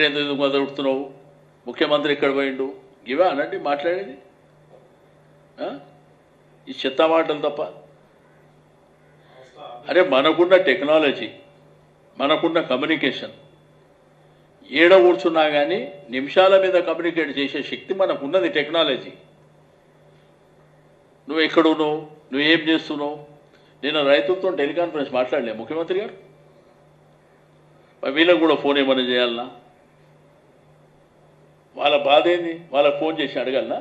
ఎందుకు ఎందుకు మొదలుడుతున్నావు ముఖ్యమంత్రి ఎక్కడ పోయిండు ఇవే అనండి మాట్లాడేది ఆ? ఈ చెత్త మాటలు తప్ప అరే మనకున్న టెక్నాలజీ మనకున్న కమ్యూనికేషన్ ఏడ కూర్చున్నా కానీ నిమిషాల మీద కమ్యూనికేట్ చేసే శక్తి మనకున్నది టెక్నాలజీ నువ్వు ఎక్కడున్నావు నువ్వు ఏం చేస్తున్నావు నేను రైతులతో టెలికాన్ఫరెన్స్ మాట్లాడలే ముఖ్యమంత్రి గారు మరి వీళ్ళకి కూడా ఫోన్ ఏమైనా చేయాలనా వాళ్ళ బాధ ఏంది వాళ్ళకి ఫోన్ చేసి అడగలనా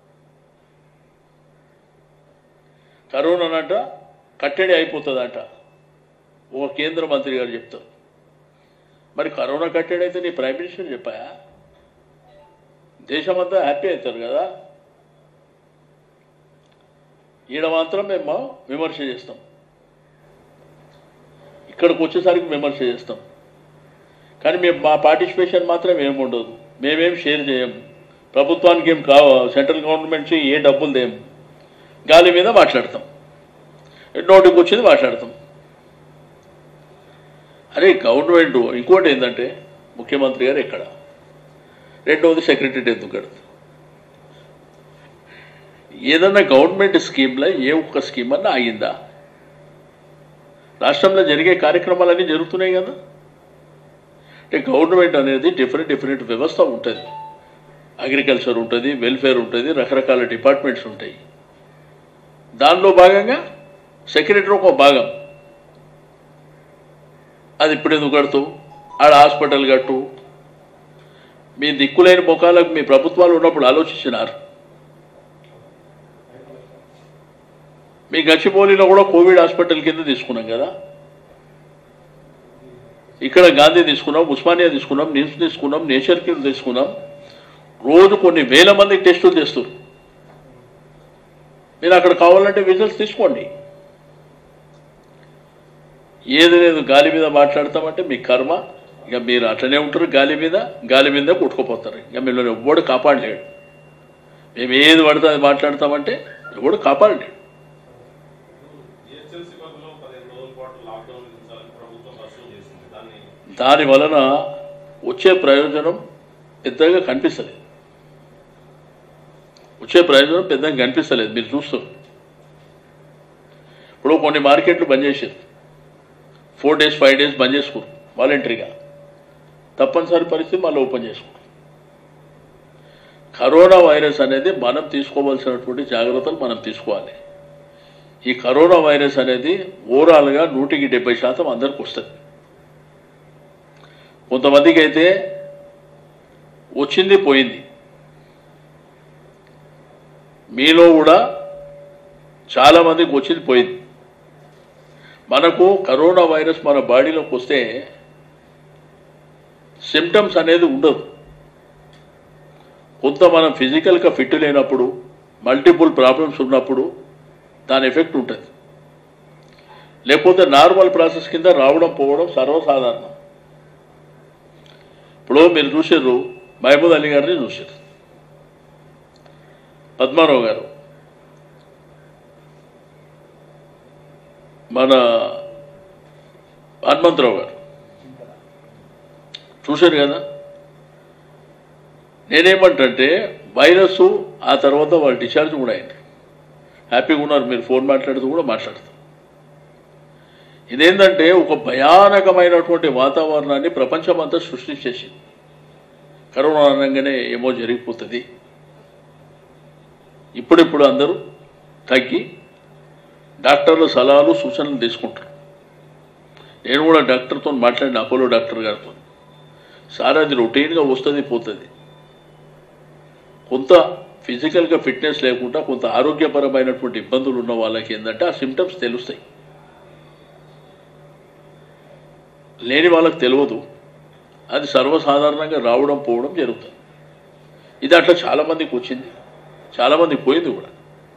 కరోనానంట కట్టడి అయిపోతుందంట ఓ కేంద్ర మంత్రి గారు చెప్తారు మరి కరోనా కట్టడి అయితే నీ ప్రైమ్ మినిస్టర్ చెప్పాయా దేశమంతా హ్యాపీ అవుతారు కదా ఈడ మాత్రం మేము విమర్శ చేస్తాం ఇక్కడికి వచ్చేసరికి విమర్శ చేస్తాం కానీ మేము మా పార్టిసిపేషన్ మాత్రం ఏమి ఉండదు మేమేం షేర్ చేయము ప్రభుత్వానికి ఏం కావ సెంట్రల్ గవర్నమెంట్ ఏ డబ్బులు దేము గాలి మీద మాట్లాడతాం నోటికి వచ్చింది మాట్లాడతాం అరే గవర్నమెంట్ ఇంకోటి ఏంటంటే ముఖ్యమంత్రి గారు ఎక్కడ రెండవది సెక్రటరీ ఎందుకు కడతారు ఏదన్నా గవర్నమెంట్ స్కీమ్లో ఏ ఒక్క స్కీమ్ అన్నా ఆగిందా రాష్ట్రంలో జరిగే కార్యక్రమాలన్నీ జరుగుతున్నాయి కదా అంటే గవర్నమెంట్ అనేది డిఫరెంట్ డిఫరెంట్ వ్యవస్థ ఉంటుంది అగ్రికల్చర్ ఉంటుంది వెల్ఫేర్ ఉంటుంది రకరకాల డిపార్ట్మెంట్స్ ఉంటాయి దానిలో భాగంగా సెక్రటరీ ఒక భాగం అది ఇప్పుడు ఎందుకు కడుతూ ఆడ హాస్పిటల్ కట్టు మీ దిక్కులేని ముఖాలకు మీ ప్రభుత్వాలు ఉన్నప్పుడు ఆలోచించినారు మీ గచ్చిబౌలిలో కూడా కోవిడ్ హాస్పిటల్ కింద తీసుకున్నాం కదా ఇక్కడ గాంధీ తీసుకున్నాం ఉస్మానియా తీసుకున్నాం నిమ్స్ తీసుకున్నాం నేచర్ కింద తీసుకున్నాం రోజు కొన్ని వేల మంది టెస్టులు చేస్తారు మీరు అక్కడ కావాలంటే విజల్ట్స్ తీసుకోండి ఏది లేదు గాలి మీద మాట్లాడతామంటే మీ కర్మ ఇక మీరు అట్లనే ఉంటారు గాలి మీద గాలి మీద కొట్టుకుపోతారు ఇక మిమ్మల్ని ఎవ్వడు కాపాడలేడు మేము ఏది పడితే అది మాట్లాడతామంటే ఎవడు కాపాడలేడు జిహెచ్ఎంసీ పరిధిలో పదిహేను రోజుల పాటు లాక్డౌన్ విధించాలని ప్రభుత్వం పరిశీలన చేసింది దాన్ని దాని వలన వచ్చే ప్రయోజనం పెద్దగా కనిపిస్తలేదు వచ్చే ప్రయోజనం పెద్దగా కనిపిస్తలేదు మీరు చూస్తారు ఇప్పుడు కొన్ని మార్కెట్లు బంద్ చేశారు four days five days bandh చేసుకోరు వాలంటరీగా తప్పనిసరి పరిస్థితి మళ్ళీ ఓపెన్ చేసుకోరు కరోనా వైరస్ అనేది మనం తీసుకోవాల్సినటువంటి జాగ్రత్తలు మనం తీసుకోవాలి ఈ కరోనా వైరస్ అనేది ఓవరాల్గా నూటికి డెబ్బై శాతం అందరికి వస్తుంది కొంతమందికి అయితే వచ్చింది పోయింది మీలో కూడా చాలా మందికి వచ్చింది పోయింది మనకు కరోనా వైరస్ మన బాడీలోకి వస్తే సిమ్టమ్స్ అనేది ఉండదు కొంత మనం ఫిజికల్గా ఫిట్ లేనప్పుడు మల్టిపుల్ ప్రాబ్లమ్స్ ఉన్నప్పుడు దాని ఎఫెక్ట్ ఉంటుంది లేకపోతే నార్మల్ ప్రాసెస్ కింద రావడం పోవడం సర్వసాధారణం ఇప్పుడు మీరు చూసారు మహమూద్ అలీ గారిని చూసారు పద్మారావు గారు మన హనుమంతరావు గారు చూశారు కదా నేనేమంటే వైరస్ ఆ తర్వాత వాళ్ళ డిశ్చార్జ్ కూడా అయింది హ్యాపీగా ఉన్నారు మీరు ఫోన్ మాట్లాడుతూ కూడా మాట్లాడతారు ఇదేంటంటే ఒక భయానకమైనటువంటి వాతావరణాన్ని ప్రపంచమంతా సృష్టించేసింది కరోనా అనగానే ఏమో జరిగిపోతుంది ఇప్పుడిప్పుడు అందరూ తగ్గి డాక్టర్ల సలహాలు సూచనలు తీసుకుంటారు నేను కూడా డాక్టర్తో మాట్లాడిన అపోలో డాక్టర్ గారితో సార్ అది రొటీన్గా వస్తుంది పోతుంది కొంత ఫిజికల్గా ఫిట్నెస్ లేకుండా కొంత ఆరోగ్యపరమైనటువంటి ఇబ్బందులు ఉన్న వాళ్ళకి ఏంటంటే ఆ సిమ్టమ్స్ తెలుస్తాయి లేని వాళ్ళకి తెలియదు అది సర్వసాధారణంగా రావడం పోవడం జరుగుతుంది ఇది అట్లా చాలామందికి వచ్చింది చాలామందికి పోయింది కూడా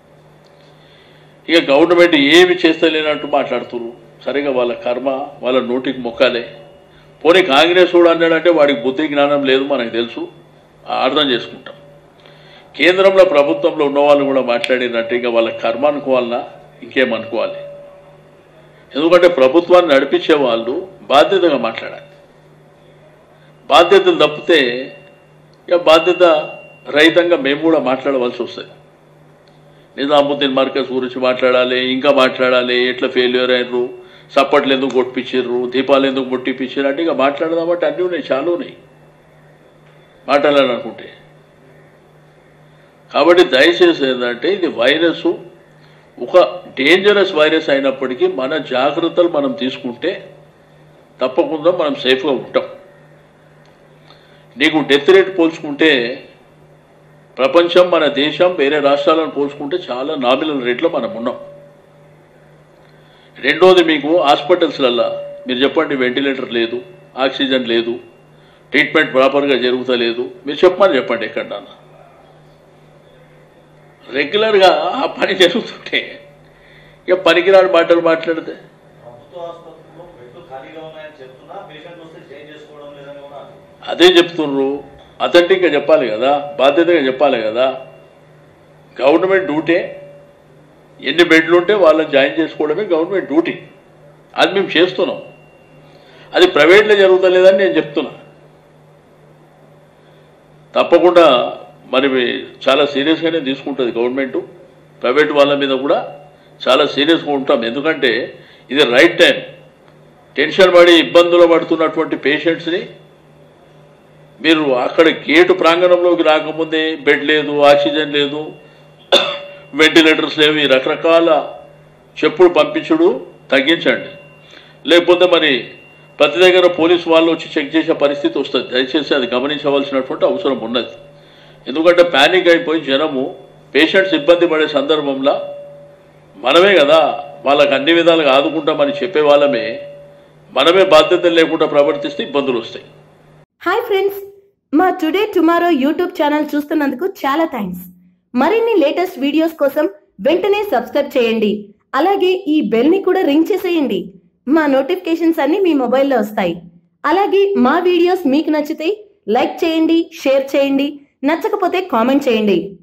ఇక గవర్నమెంట్ ఏమి చేస్తలేనట్టు మాట్లాడుతున్నారు సరిగా వాళ్ళ కర్మ వాళ్ళ నోటికి మొక్కాలే పోనీ కాంగ్రెస్ కూడా అన్నాడంటే వాడికి బుద్ధి జ్ఞానం లేదు మనకు తెలుసు అర్థం చేసుకుంటాం కేంద్రంలో ప్రభుత్వంలో ఉన్న వాళ్ళు కూడా మాట్లాడినట్టు ఇక వాళ్ళ కర్మ అనుకోవాలన్నా ఇంకేమనుకోవాలి ఎందుకంటే ప్రభుత్వాన్ని నడిపించే వాళ్ళు బాధ్యతగా మాట్లాడాలి బాధ్యతలు తప్పితే ఇక బాధ్యత రహితంగా మేము కూడా మాట్లాడవలసి వస్తుంది నిజాముద్దీన్ మార్కజ్ గురించి మాట్లాడాలి ఇంకా మాట్లాడాలి ఎట్లా ఫెయిల్యూర్ అయినరు సప్పట్లు ఎందుకు కొట్టిపించారు దీపాలు ఎందుకు ముట్టిపించారు అంటే ఇక మాట్లాడదామంటే అన్నీ ఉన్నాయి చాలా ఉన్నాయి మాట్లాడాలనుకుంటే కాబట్టి దయచేసి ఏంటంటే ఇది వైరస్ ఒక డేంజరస్ వైరస్ అయినప్పటికీ మన జాగ్రత్తలు మనం తీసుకుంటే తప్పకుండా మనం సేఫ్గా ఉంటాం నీకు డెత్ రేట్ పోల్చుకుంటే ప్రపంచం మన దేశం వేరే రాష్ట్రాలను పోల్చుకుంటే చాలా నామినల్ రేట్లో మనం ఉన్నాం రెండోది మీకు హాస్పిటల్స్లల్లో మీరు చెప్పండి వెంటిలేటర్ లేదు ఆక్సిజన్ లేదు ట్రీట్మెంట్ ప్రాపర్గా జరుగుతలేదు మీరు చెప్పమని చెప్పండి ఎక్కడన్నా రెగ్యులర్గా ఆ పని జరుగుతుంటే ఇక పనికిరాని మాటలు మాట్లాడితే ప్రభుత్వ ఆసుపత్రిలో బెడ్లు ఖాళీగా ఉన్నాయని చెప్తున్నా పేషెంట్ వస్తే చేంజ్ చేసుకోవడం లేదని కూడా అంటున్నారు. అదే చెప్తున్నారు అథెంటిక్గా చెప్పాలి కదా బాధ్యతగా చెప్పాలి కదా గవర్నమెంట్ డ్యూటీ ఎన్ని బెడ్లు ఉంటే వాళ్ళని జాయిన్ చేసుకోవడమే గవర్నమెంట్ డ్యూటీ అది మేము చేస్తున్నాం అది ప్రైవేట్లో జరుగుతలేదని నేను చెప్తున్నా తప్పకుండా మరి చాలా సీరియస్గానే తీసుకుంటుంది గవర్నమెంట్ ప్రైవేట్ వాళ్ళ మీద కూడా చాలా సీరియస్గా ఉంటాం ఎందుకంటే ఇది రైట్ టైం టెన్షన్ పడి ఇబ్బందులు పడుతున్నటువంటి పేషెంట్స్ని మీరు అక్కడ గేటు ప్రాంగణంలోకి రాకముందే బెడ్ లేదు ఆక్సిజన్ లేదు వెంటిలేటర్స్ లేవు ఈ రకరకాల చెప్పుడు పంపించుడు తగ్గించండి లేకపోతే మరి ప్రతి దగ్గర పోలీసు వాళ్ళు వచ్చి చెక్ చేసే పరిస్థితి వస్తుంది దయచేసి అది గమనించవలసినటువంటి అవసరం ఉన్నది ఎందుకంటే ప్యానిక్ అయిపోయి జనము పేషెంట్స్ ఇబ్బంది పడే సందర్భంలో మనమే కదా వాళ్ళకి అన్ని విధాలుగా ఆదుకుంటామని చెప్పే వాళ్ళమే మనమే బాధ్యతలు లేకుండా ప్రవర్తిస్తే ఇబ్బందులు వస్తాయి హాయ్ ఫ్రెండ్స్ మా టుడే టుమారో యూట్యూబ్ ఛానల్ చూస్తున్నందుకు చాలా థ్యాంక్స్ మరిన్ని లేటెస్ట్ వీడియోస్ కోసం వెంటనే సబ్స్క్రైబ్ చేయండి అలాగే ఈ బెల్ ని కూడా రింగ్ చేసేయండి మా నోటిఫికేషన్స్ అన్ని మీ మొబైల్లో వస్తాయి అలాగే మా వీడియోస్ మీకు నచ్చితే లైక్ చేయండి షేర్ చేయండి నచ్చకపోతే కామెంట్ చేయండి